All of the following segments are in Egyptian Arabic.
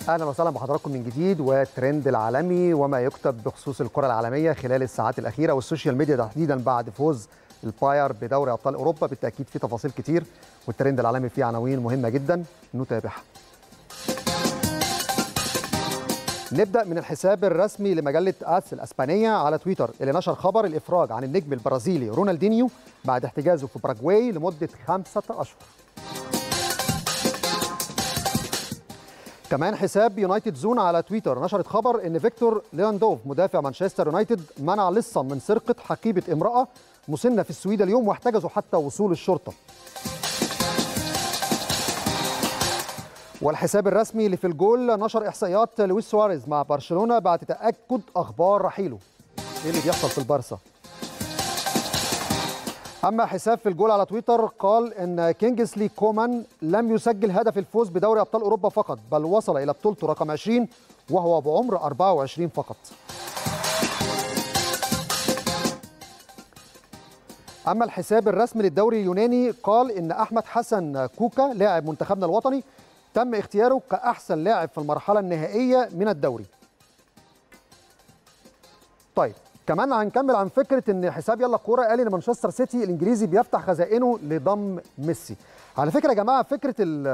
اهلا وسهلا بحضراتكم من جديد والترند العالمي وما يكتب بخصوص الكره العالميه خلال الساعات الاخيره والسوشيال ميديا تحديدا بعد فوز الباير بدوري ابطال اوروبا بالتاكيد في تفاصيل كتير والترند العالمي فيه عناوين مهمه جدا نتابعها. نبدا من الحساب الرسمي لمجله اس الاسبانيه على تويتر اللي نشر خبر الافراج عن النجم البرازيلي رونالدينيو بعد احتجازه في باراجواي لمده خمسه اشهر. كمان حساب يونايتد زون على تويتر نشرت خبر ان فيكتور لياندوف مدافع مانشستر يونايتد منع لصا من سرقه حقيبه امراه مسنه في السويد اليوم واحتجزوا حتى وصول الشرطه. والحساب الرسمي اللي في الجول نشر احصائيات لويس سواريز مع برشلونه بعد تاكد اخبار رحيله. ايه اللي بيحصل في البارسا؟ اما حساب في الجول على تويتر قال ان كينجسلي كومان لم يسجل هدف الفوز بدوري ابطال اوروبا فقط بل وصل الى بطولته رقم 20 وهو بعمر 24 فقط اما الحساب الرسمي للدوري اليوناني قال ان احمد حسن كوكا لاعب منتخبنا الوطني تم اختياره كاحسن لاعب في المرحله النهائيه من الدوري طيب كمان هنكمل عن فكره ان حساب يلا كوره قال ان مانشستر سيتي الانجليزي بيفتح خزائنه لضم ميسي على فكره يا جماعه فكره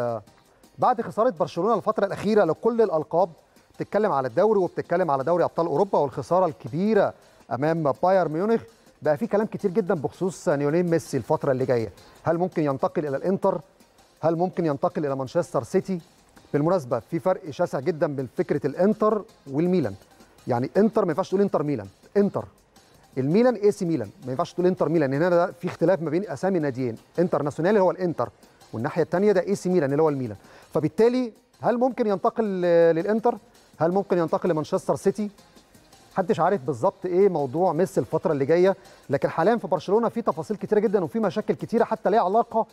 بعد خساره برشلونه الفتره الاخيره لكل الالقاب بتتكلم على الدوري وبتتكلم على دوري ابطال اوروبا والخساره الكبيره امام باير ميونخ بقى في كلام كتير جدا بخصوص ليونيل ميسي الفتره اللي جايه هل ممكن ينتقل الى الانتر هل ممكن ينتقل الى مانشستر سيتي بالمناسبه في فرق شاسع جدا بين فكره الانتر والميلان يعني انتر ما ينفعش تقول انتر ميلان انتر الميلان اي سي ميلان ما ينفعش تقول انتر ميلان هنا ده في اختلاف ما بين اسامي ناديين انتر ناسيونال هو الانتر والناحيه الثانيه ده اي سي ميلان اللي هو الميلان فبالتالي هل ممكن ينتقل للانتر هل ممكن ينتقل لمانشستر سيتي محدش عارف بالظبط ايه موضوع ميسي الفتره اللي جايه لكن حاليا في برشلونه في تفاصيل كتيره جدا وفي مشاكل كتيره حتى ليها علاقه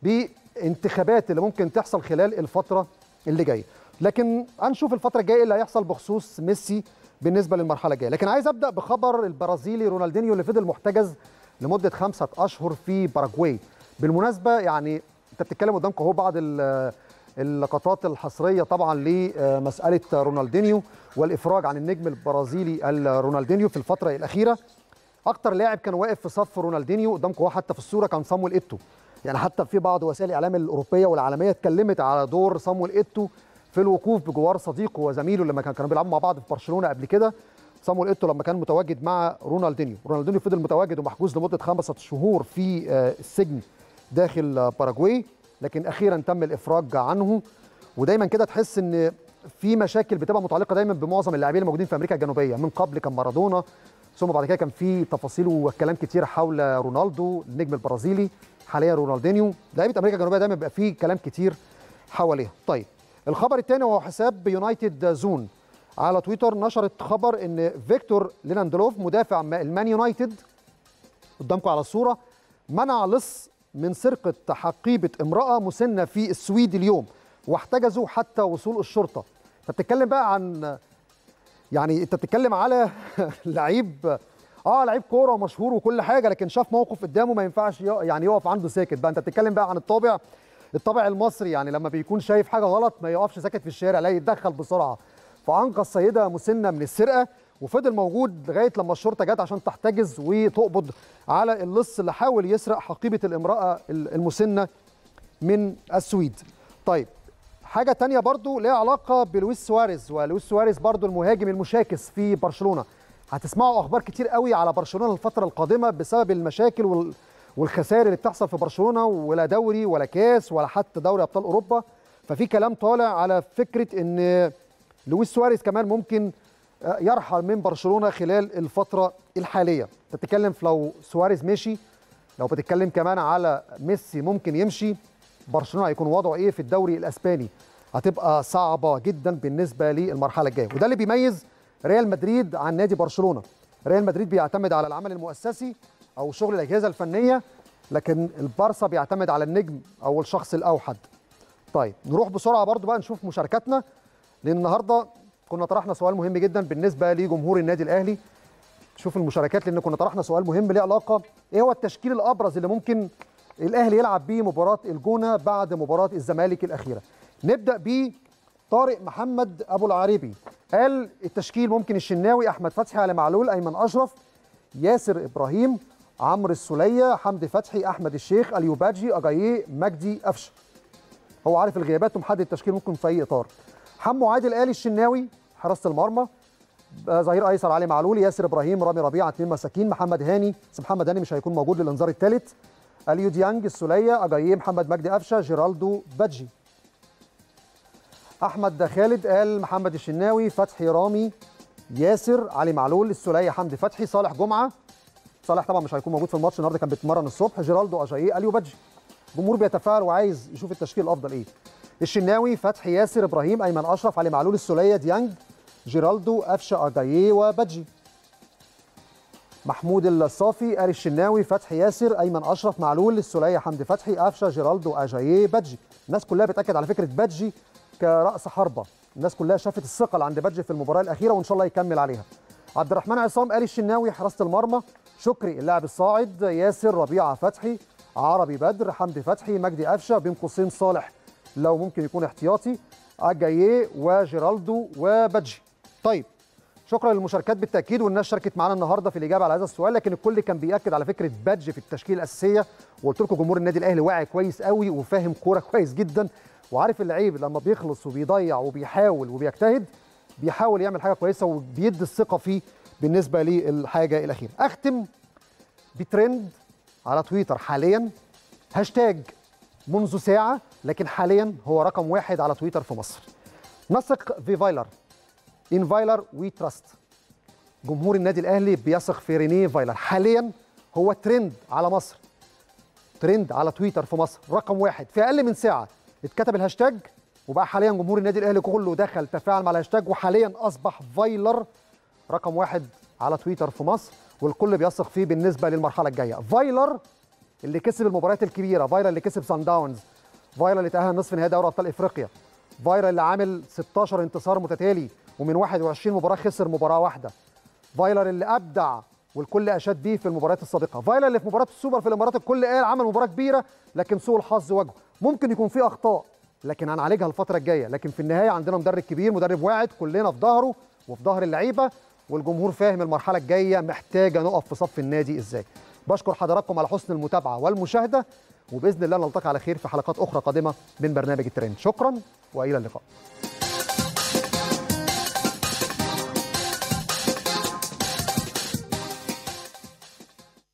بانتخابات اللي ممكن تحصل خلال الفتره اللي جايه لكن هنشوف الفتره الجايه اللي هيحصل بخصوص ميسي بالنسبه للمرحله الجايه لكن عايز ابدا بخبر البرازيلي رونالدينيو اللي فضل محتجز لمده خمسة اشهر في باراجواي بالمناسبه يعني انت بتتكلم قدامك اهو بعض اللقطات الحصريه طبعا لمساله رونالدينيو والافراج عن النجم البرازيلي رونالدينيو في الفتره الاخيره اكتر لاعب كان واقف في صف رونالدينيو قدامكم اهو حتى في الصوره كان صامويل ايتو يعني حتى في بعض وسائل الاعلام الاوروبيه والعالميه اتكلمت على دور صامويل ايتو في الوقوف بجوار صديقه وزميله لما كانوا بيلعبوا مع بعض في برشلونه قبل كده صامويل ايتو لما كان متواجد مع رونالدينيو رونالدينيو فضل متواجد ومحجوز لمده خمسة شهور في السجن داخل باراجواي لكن اخيرا تم الافراج عنه ودايما كده تحس ان في مشاكل بتبقى متعلقه دايما بمعظم اللاعبين الموجودين في امريكا الجنوبيه من قبل كان مارادونا ثم بعد كده كان في تفاصيل وكلام كتير حول رونالدو النجم البرازيلي حاليا رونالدينيو لعيبه امريكا الجنوبيه دايما بيبقى في كلام كتير حواليها طيب الخبر الثاني هو حساب يونايتد زون على تويتر نشرت خبر ان فيكتور ليناندلوف مدافع المان يونايتد قدامكم على الصوره منع لص من سرقه حقيبه امراه مسنه في السويد اليوم واحتجزوا حتى وصول الشرطه انت بتتكلم بقى عن يعني انت بتتكلم على لعيب اه لعيب كوره مشهور وكل حاجه لكن شاف موقف قدامه ما ينفعش يعني يقف عنده ساكت بقى انت بتتكلم بقى عن الطابع الطابع المصري يعني لما بيكون شايف حاجه غلط ما يقفش ساكت في الشارع لا يتدخل بسرعه فانقذ سيده مسنه من السرقه وفضل موجود لغايه لما الشرطه جت عشان تحتجز وتقبض على اللص اللي حاول يسرق حقيبه الامراه المسنه من السويد. طيب حاجه تانية برضو ليها علاقه بلويس سواريز ولويس سواريز برضو المهاجم المشاكس في برشلونه. هتسمعوا اخبار كتير قوي على برشلونه الفتره القادمه بسبب المشاكل وال والخسائر اللي بتحصل في برشلونه ولا دوري ولا كاس ولا حتى دوري ابطال اوروبا ففي كلام طالع على فكره ان لويس سواريز كمان ممكن يرحل من برشلونه خلال الفتره الحاليه انت بتتكلم في لو سواريز مشي لو بتتكلم كمان على ميسي ممكن يمشي برشلونه هيكون وضعه ايه في الدوري الاسباني هتبقى صعبه جدا بالنسبه للمرحله الجايه وده اللي بيميز ريال مدريد عن نادي برشلونه ريال مدريد بيعتمد على العمل المؤسسي او شغل الاجهزه الفنيه لكن البارسا بيعتمد على النجم او الشخص الاوحد طيب نروح بسرعه برضو بقى نشوف مشاركاتنا لان النهارده كنا طرحنا سؤال مهم جدا بالنسبه لجمهور النادي الاهلي شوف المشاركات لان كنا طرحنا سؤال مهم ليه علاقه ايه هو التشكيل الابرز اللي ممكن الاهلي يلعب بيه مباراه الجونه بعد مباراه الزمالك الاخيره نبدا ب طارق محمد ابو العريبي قال التشكيل ممكن الشناوي احمد فتحي علي معلول ايمن اشرف ياسر ابراهيم عمرو السوليه حمدي فتحي احمد الشيخ اليوباجي اجاييه مجدي قفشه هو عارف الغيابات ومحدد التشكيل ممكن في اي اطار حمو عادل قال الشناوي حراسه المرمى ظهير ايسر علي معلول ياسر ابراهيم رامي ربيعه اثنين مساكين محمد هاني بس محمد هاني مش هيكون موجود للانذار الثالث اليو ديانج السوليه اجاييه محمد مجدي قفشه جيرالدو بادجي احمد خالد قال محمد الشناوي فتحي رامي ياسر علي معلول السوليه حمدي فتحي صالح جمعه صالح طبعا مش هيكون موجود في الماتش النهارده كان بيتمرن الصبح جيرالدو اجاييه اليو بادجي الجمهور بيتفاعل وعايز يشوف التشكيل الافضل ايه الشناوي فتحي ياسر ابراهيم ايمن اشرف علي معلول السوليه ديانج جيرالدو قفشه اجاييه وبادجي محمود الصافي قال الشناوي فتحي ياسر ايمن اشرف معلول السوليه حمدي فتحي قفشه جيرالدو اجاييه بادجي الناس كلها بتاكد على فكره بادجي كراس حربه الناس كلها شافت الثقه اللي عند بادجي في المباراه الاخيره وان شاء الله يكمل عليها عبد الرحمن عصام قال الشناوي حراسه المرمى شكري اللاعب الصاعد ياسر ربيعه فتحي عربي بدر حمدي فتحي مجدي قفشه بين قوسين صالح لو ممكن يكون احتياطي اجاييه وجيرالدو وبادجي طيب شكرا للمشاركات بالتاكيد والناس شاركت معانا النهارده في الاجابه على هذا السؤال لكن الكل كان بياكد على فكره بادج في التشكيله الاساسيه وقلت لكم جمهور النادي الاهلي واعي كويس قوي وفاهم كوره كويس جدا وعارف اللعيب لما بيخلص وبيضيع وبيحاول وبيجتهد بيحاول يعمل حاجه كويسه وبيدي الثقه فيه بالنسبه للحاجه الاخيره اختم بترند على تويتر حاليا هاشتاج منذ ساعه لكن حاليا هو رقم واحد على تويتر في مصر نثق في فايلر ان فايلر وي تراست جمهور النادي الاهلي بيثق في رينيه فايلر حاليا هو ترند على مصر ترند على تويتر في مصر رقم واحد في اقل من ساعه اتكتب الهاشتاج وبقى حاليا جمهور النادي الاهلي كله دخل تفاعل مع الهاشتاج وحاليا اصبح فايلر رقم واحد على تويتر في مصر والكل بيثق فيه بالنسبه للمرحله الجايه فايلر اللي كسب المباريات الكبيره فايلر اللي كسب سان داونز فايلر اللي تاهل نصف نهائي دوري ابطال افريقيا فايلر اللي عامل 16 انتصار متتالي ومن 21 مباراه خسر مباراه واحده فايلر اللي ابدع والكل اشاد بيه في المباريات السابقه فايلر اللي في مباراه السوبر في الامارات الكل قال عمل مباراه كبيره لكن سوء الحظ واجهه ممكن يكون في اخطاء لكن هنعالجها الفتره الجايه لكن في النهايه عندنا مدرب كبير مدرب واعد كلنا في ظهره وفي ظهر اللعيبه والجمهور فاهم المرحله الجايه محتاجه نقف في صف النادي ازاي بشكر حضراتكم على حسن المتابعه والمشاهده وباذن الله نلتقي على خير في حلقات اخرى قادمه من برنامج الترند شكرا والى اللقاء